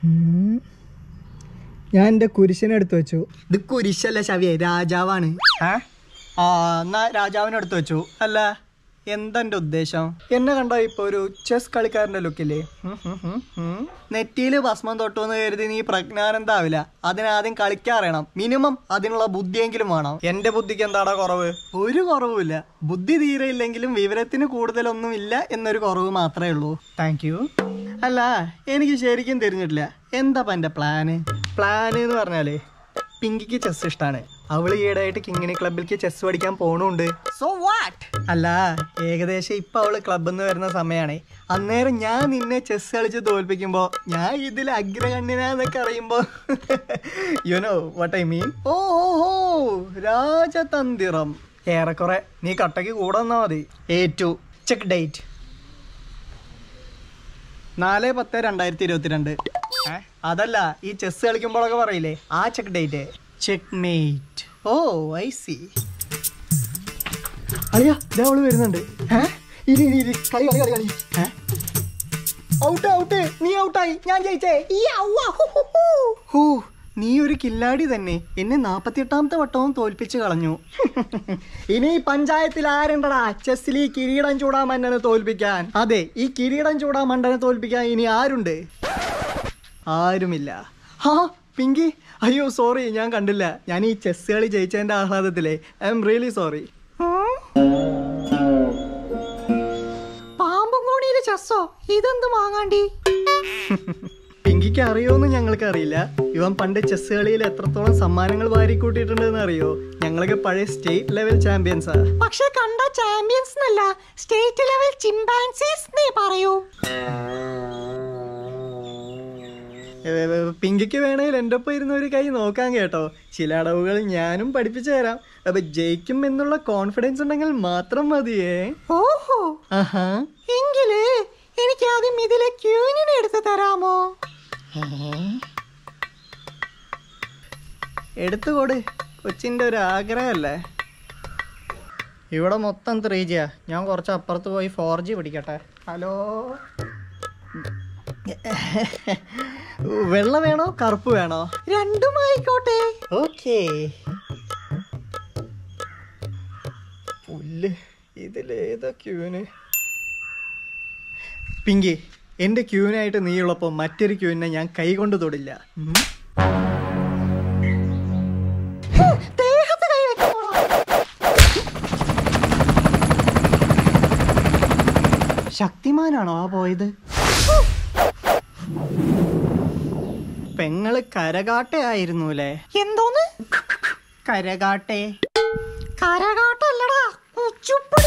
ഞാൻ എൻ്റെ കുരിശനെ എടുത്തു വെച്ചു ഇത് കുരിശല്ല ശവിയെ രാജാവാണ് ഏ ആ എന്നാ രാജാവിനെ എടുത്തു വെച്ചു അല്ല എന്താ എൻ്റെ ഉദ്ദേശം എന്നെ കണ്ടോ ഇപ്പൊ ഒരു ചെസ് കളിക്കാരൻ്റെ ലുക്കില്ലേ നെറ്റിയിൽ ഭസ്മം തൊട്ടു എന്ന് കരുതി നീ പ്രജ്ഞാനന്താവില്ല അതിനാദ്യം കളിക്കാറിയണം മിനിമം അതിനുള്ള ബുദ്ധിയെങ്കിലും വേണം എൻ്റെ ബുദ്ധിക്ക് എന്താടാ കുറവ് ഒരു കുറവുമില്ല ബുദ്ധി തീരെ ഇല്ലെങ്കിലും വിവരത്തിന് കൂടുതലൊന്നും ഇല്ല എന്നൊരു കുറവ് മാത്രമേ ഉള്ളൂ താങ്ക് യു അല്ല എനിക്ക് ശരിക്കും തിരിഞ്ഞിട്ടില്ല എന്താ എൻ്റെ പ്ലാന് പ്ലാൻ എന്ന് പറഞ്ഞാലേ പിങ്കിക്ക് ചെസ് ഇഷ്ടമാണ് അവൾ ഈയിടെയായിട്ട് കിങ്ങിണി ക്ലബിലേക്ക് ചെസ് പഠിക്കാൻ പോണുണ്ട് സോ വാട്ട് അല്ല ഏകദേശം ഇപ്പൊ അവള് ക്ലബിൽ നിന്ന് വരുന്ന സമയമാണ് അന്നേരം ഞാൻ നിന്നെ ചെസ് കളിച്ച് തോൽപ്പിക്കുമ്പോ ഞാൻ ഇതിൽ അഗ്രഗണ്യനാന്നൊക്കെ അറിയുമ്പോ you know what I mean ഓ ഓ ഓ രാജതന്ത്രം ഏറെക്കുറെ നീ കട്ടയ്ക്ക് കൂടെ വന്നാ മതി ഏറ്റു ചെക്ക് ഡേറ്റ് നാല് പത്ത് രണ്ടായിരത്തി ഇരുപത്തിരണ്ട് അതല്ല ഈ ചെസ് കളിക്കുമ്പോഴൊക്കെ പറയില്ലേ ആ check date checkmate oh I see അളിയാ ഇതാ അവള് വരുന്നുണ്ട് ഇരി ഇരി ഇരി കളി കളി കളി കളി ഔട്ട് ഔട്ട് നീ ഔട്ടായി ഞാൻ ജയിച്ചേ ഹൂ നീ ഒരു കില്ലാടി തന്നെ എന്നെ നാപ്പത്തിയെട്ടാമത്തെ വട്ടവും തോൽപ്പിച്ച് കളഞ്ഞു ഇനി ഈ പഞ്ചായത്തിൽ ആരുണ്ടടാ ചെസ്സിൽ ഈ കിരീടം ചൂടാ മന്നനെ തോൽപ്പിക്കാൻ അതെ ഈ കിരീടം ചൂടാ മണ്ടനെ തോൽപ്പിക്കാൻ ഇനി ആരുണ്ട് ആരുമില്ല ഹാ പിങ്കി അയ്യോ സോറി ഞാൻ കണ്ടില്ല ഞാൻ ഈ ചെസ് കളി ജയിച്ചതിന്റെ ആഹ്ലാദത്തിലെ ഐ എം റിയലി സോറി പാമ്പും കോണിയിലെ ചെസ്സോ ഇതെന്ത് വാങ്ങാണ്ടി പിങ്കിക്ക് അറിയോന്ന് ഞങ്ങൾക്ക് അറിയില്ല ഇവൻ പണ്ട് ചെസ് കളിയിൽ എത്രത്തോളം സമ്മാനങ്ങൾ വാരിക്കൂട്ടിയിട്ടുണ്ടെന്ന് അറിയോ ഞങ്ങളൊക്കെ പഴയ സ്റ്റേറ്റ് ലെവൽ ചാമ്പ്യൻസാ പക്ഷെ കണ്ട ചാമ്പ്യൻസ് എന്നല്ല സ്റ്റേറ്റ് ലെവൽ ചിമ്പാൻസീസ് നീ പറയൂ ഏ, ഏ, പിങ്കിക്ക് വേണേൽ എൻ്റെ ഒപ്പം ഇരുന്ന് ഒരു കൈ നോക്കാൻ കേട്ടോ ചില അടവുകൾ ഞാനും പഠിപ്പിച്ചു തരാം അപ്പൊ ജയിക്കും എന്നുള്ള കോൺഫിഡൻസ് ഉണ്ടെങ്കിൽ മാത്രം മതിയേ ഓഹോ ആഹാ എങ്കില് എനിക്ക് ആദ്യം ഇതിലെ ക്യൂനിനെ എടുത്ത് തരാമോ എടുത്തുകൊട് കൊച്ചിൻ്റെ ഒരു ആഗ്രഹമല്ലേ ഇവിടെ മൊത്തം ത്രീ ജിയാ ഞാൻ കുറച്ച് അപ്പുറത്ത് പോയി ഫോർ ജി പിടിക്കട്ടെ ഹലോ വെള്ള വേണോ കറുപ്പ് വേണോ രണ്ടും ആയിക്കോട്ടെ ഓക്കേ പുല്ല് ഇതിലേതാ ക്യൂന് പിങ്കി എന്റെ ക്യൂനായിട്ട് നീയുള്ളപ്പോൾ മറ്റൊരു ക്യൂവിനെ ഞാൻ കൈകൊണ്ട് തൊടില്ല ഉം. ദേഹത്ത് കൈ വെക്കണോടാ. ശക്തിമാനാണോ ആ പോയത് പെങ്ങള് കരകാട്ടെ ആയിരുന്നു അല്ലേ എന്തോന്ന് കരകാട്ടെ കരകാട്ടല്ലടാ ഉച്ചുപ്പടി